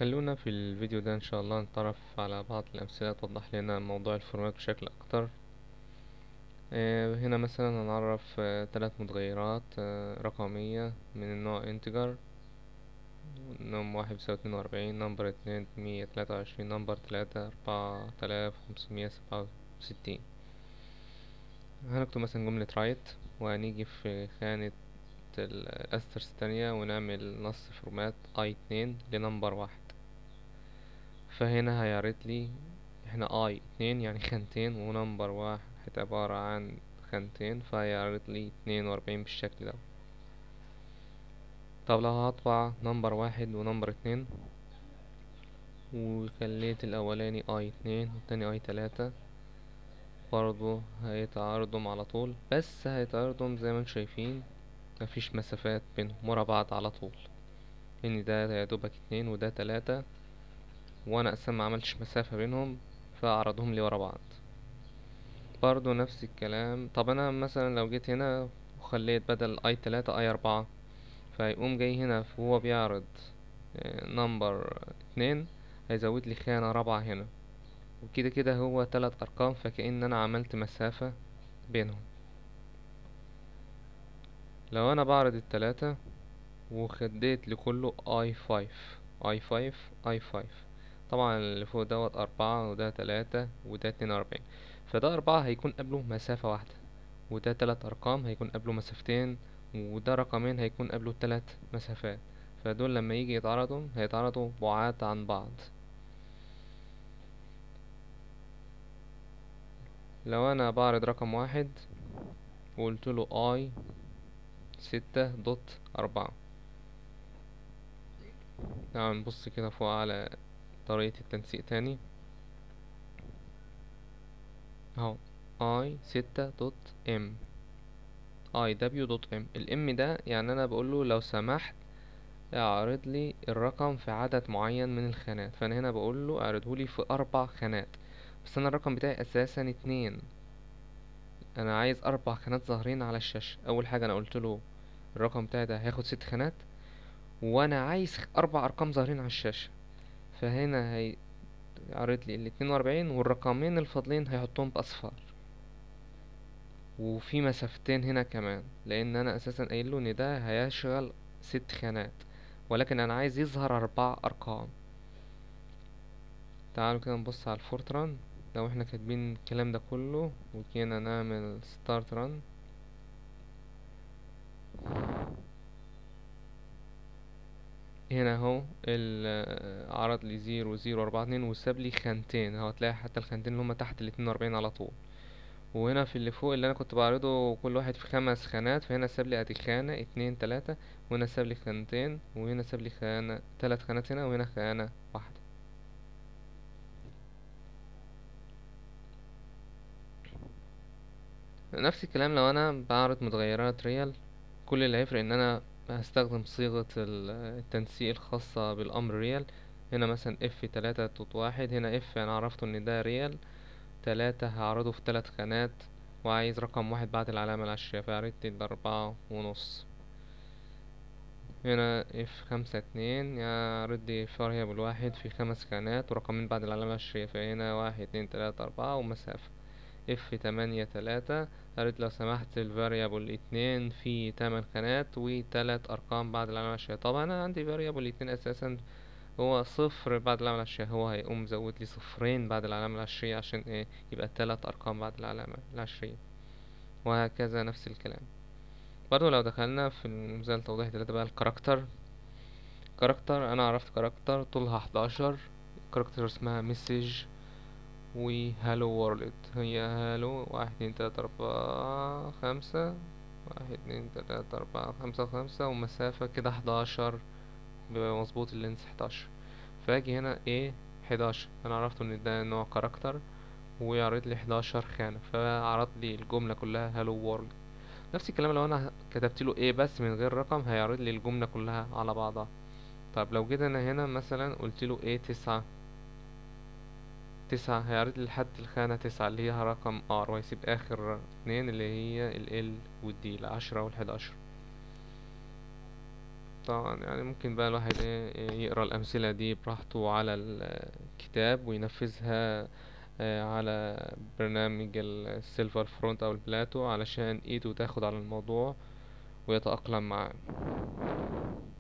خلونا في الفيديو ده ان شاء الله نتعرف على بعض الامثله توضح لنا موضوع الفورمات بشكل اكتر آه، هنا مثلا هنعرف ثلاث متغيرات آه، رقميه من النوع انتجر نمبر واحد بيساوي اتنين وأربعين نمبر اتنين مية تلاتة وعشرين نمبر تلاتة أربعة آلاف خمسمية سبعة وستين هنكتب مثلا جملة رايت وهنيجي في خانة الأسترس التانية ونعمل نص فورمات اي اتنين لنمبر واحد فهنا هيعرض لي احنا اي اتنين يعني خانتين ونمبر واحد عبارة عن خانتين فهيعرض لي اتنين وأربعين بالشكل ده طب لو هطبع نمبر واحد ونمبر اتنين وخليت الأولاني اي اتنين والتاني اي تلاتة برضو هيتعرضهم على طول بس هيتعرضهم زي ما انتم شايفين مفيش مسافات بينهم ورا بعض على طول ان ده يا دوبك اتنين وده تلاتة وانا اصلا ما عملتش مسافة بينهم فاعرضهم لي ورا بعض برضو نفس الكلام طب انا مثلا لو جيت هنا وخليت بدل اي تلاتة اي اربعة فيقوم جاي هنا وهو بيعرض نمبر اتنين هيزود لي خانة رابعة هنا وكده كده هو تلات ارقام فكأن انا عملت مسافة بينهم لو انا بعرض التلاتة وخديت لكله اي فايف اي فايف اي فايف طبعا اللي فوق دوت اربعة وده تلاتة وده اتنين واربعين فده اربعة هيكون قبله مسافة واحدة وده تلات ارقام هيكون قبله مسافتين وده رقمين هيكون قبله تلات مسافات فدول لما يجي يتعرضوا هيتعرضوا بعاد عن بعض لو انا بعرض رقم واحد وقلت له اي ستة دوت أربعة تعال نبص كده فوق على طريقة التنسيق تاني اهو اي ستة دوت ام اي دبليو دوت ام الام ده يعني انا بقوله لو سمحت اعرض لي الرقم في عدد معين من الخانات فانا هنا بقوله اعرضه لي في اربع خانات بس انا الرقم بتاعي اساسا اتنين انا عايز اربع خانات ظاهرين على الشاشة اول حاجة انا قلت له الرقم بتاعي ده هياخد ست خانات وانا عايز اربع ارقام ظاهرين على الشاشة فهنا هيعرض لي الاتنين واربعين والرقمين الفاضلين هيحطهم باصفار وفي مسافتين هنا كمان لان انا اساسا قايل له ان ده هيشغل ست خانات ولكن انا عايز يظهر اربع ارقام تعالوا كده نبص على الفورتران لو احنا كاتبين الكلام ده كله وكينا نعمل ستارت ران هنا اهو عرض لي زيرو زيرو اربعة اتنين وساب لي خانتين اهو هتلاقي حتى الخانتين اللي هما تحت الاتنين واربعين على طول وهنا في اللي فوق اللي انا كنت بعرضه كل واحد في خمس خانات فهنا ساب لي ادي خانة اتنين تلاتة وهنا ساب لي خانتين وهنا ساب لي خانة تلات خانات هنا وهنا خانة واحدة نفس الكلام لو انا بعرض متغيرات ريال كل اللي هيفرق ان انا هستخدم صيغة التنسيق الخاصة بالامر ريال هنا مثلا اف تلاتة دوت واحد هنا اف انا عرفته ان ده ريال تلاتة هعرضه في تلات خانات وعايز رقم واحد بعد العلامة العشرية فعرضت الأربعة ونص هنا اف خمسة اتنين يعرض لي فاريبل واحد في خمس خانات ورقمين بعد العلامة العشرية فهنا واحد اتنين تلاتة أربعة ومسافة اف تمانية تلاتة قالت لو سمحت الفاريبل اتنين في تمن خانات وتلات ارقام بعد العلامة العشرية طبعا انا عندي فاريبل اتنين اساسا هو صفر بعد العلامة العشرية هو هيقوم مزود لي صفرين بعد العلامة العشرية عشان ايه يبقى تلات ارقام بعد العلامة العشرية وهكذا نفس الكلام برضو لو دخلنا في مثال توضيح تلاتة بقى الكاركتر كاركتر انا عرفت كاركتر طولها حداشر كاركتر اسمها مسج وهالو وورلد هي هالو واحد اتنين تلاتة أربعة خمسة واحد اتنين تلاتة أربعة خمسة خمسة ومسافة كده حداشر بيبقى مظبوط اللينس حداشر فاجي هنا ايه حداشر انا عرفت ان ده نوع كاركتر ويعرض لي حداشر خانة فعرض لي الجملة كلها هالو وورلد نفس الكلام لو انا كتبت له ايه بس من غير رقم هيعرض لي الجملة كلها على بعضها طب لو جيت انا هنا مثلا قلت له ايه تسعة تسعة هيعرض لي لحد الخانة تسعة اللي هي رقم ار ويسيب اخر اتنين اللي هي ال ال والدي العشرة والحداشر طبعا يعني ممكن بقى الواحد ايه يقرا الأمثلة دي براحته على الكتاب وينفذها آه، على برنامج السيلفر فرونت او البلاتو علشان ايده تاخد على الموضوع ويتأقلم معاه